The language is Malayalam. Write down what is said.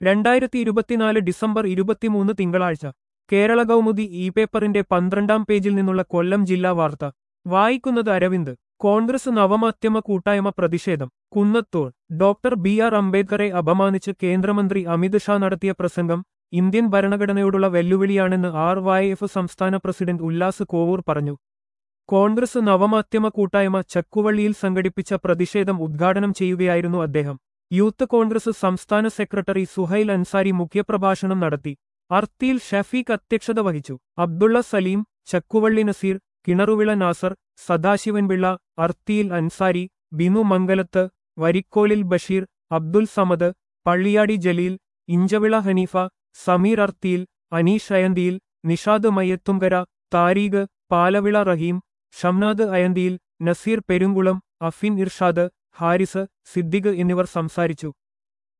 രണ്ടായിരത്തി ഇരുപത്തിനാല് ഡിസംബർ ഇരുപത്തിമൂന്ന് തിങ്കളാഴ്ച കേരള കൗമുദി ഇ പേപ്പറിന്റെ പന്ത്രണ്ടാം പേജിൽ നിന്നുള്ള കൊല്ലം ജില്ലാ വാർത്ത വായിക്കുന്നത് അരവിന്ദ് കോൺഗ്രസ് നവമാധ്യമ കൂട്ടായ്മ പ്രതിഷേധം കുന്നത്തൂർ ഡോക്ടർ ബി ആർ അംബേദ്കറെ അപമാനിച്ച് കേന്ദ്രമന്ത്രി അമിത് ഷാ നടത്തിയ പ്രസംഗം ഇന്ത്യൻ ഭരണഘടനയോടുള്ള വെല്ലുവിളിയാണെന്ന് ആർ വൈ എഫ് സംസ്ഥാന പ്രസിഡന്റ് ഉല്ലാസ് കോവൂർ പറഞ്ഞു കോൺഗ്രസ് നവമാധ്യമ കൂട്ടായ്മ ചക്കുവള്ളിയിൽ സംഘടിപ്പിച്ച പ്രതിഷേധം ഉദ്ഘാടനം ചെയ്യുകയായിരുന്നു അദ്ദേഹം യൂത്ത് കോൺഗ്രസ് സംസ്ഥാന സെക്രട്ടറി സുഹൈൽ അൻസാരി മുഖ്യപ്രഭാഷണം നടത്തി അർത്തിയിൽ ഷഫീഖ് അധ്യക്ഷത വഹിച്ചു അബ്ദുള്ള സലീം ചക്കുവള്ളി നസീർ കിണറുവിള നാസർ സദാശിവൻപിള്ള അർത്തിയിൽ അൻസാരി ബിനു മംഗലത്ത് വരിക്കോലിൽ ബഷീർ അബ്ദുൽ സമദ് പള്ളിയാടി ജലീൽ ഇഞ്ചവിള ഹനീഫ സമീർ അർത്തിയിൽ അനീഷ് അയന്തിയിൽ നിഷാദ് മയ്യത്തുംകര താരീഖ് പാലവിള റഹീം ഷംനാദ് അയന്തിയിൽ നസീർ പെരുങ്കുളം അഫിൻ ഇർഷാദ് ഹാരിസ് സിദ്ദിഖ് എന്നിവർ സംസാരിച്ചു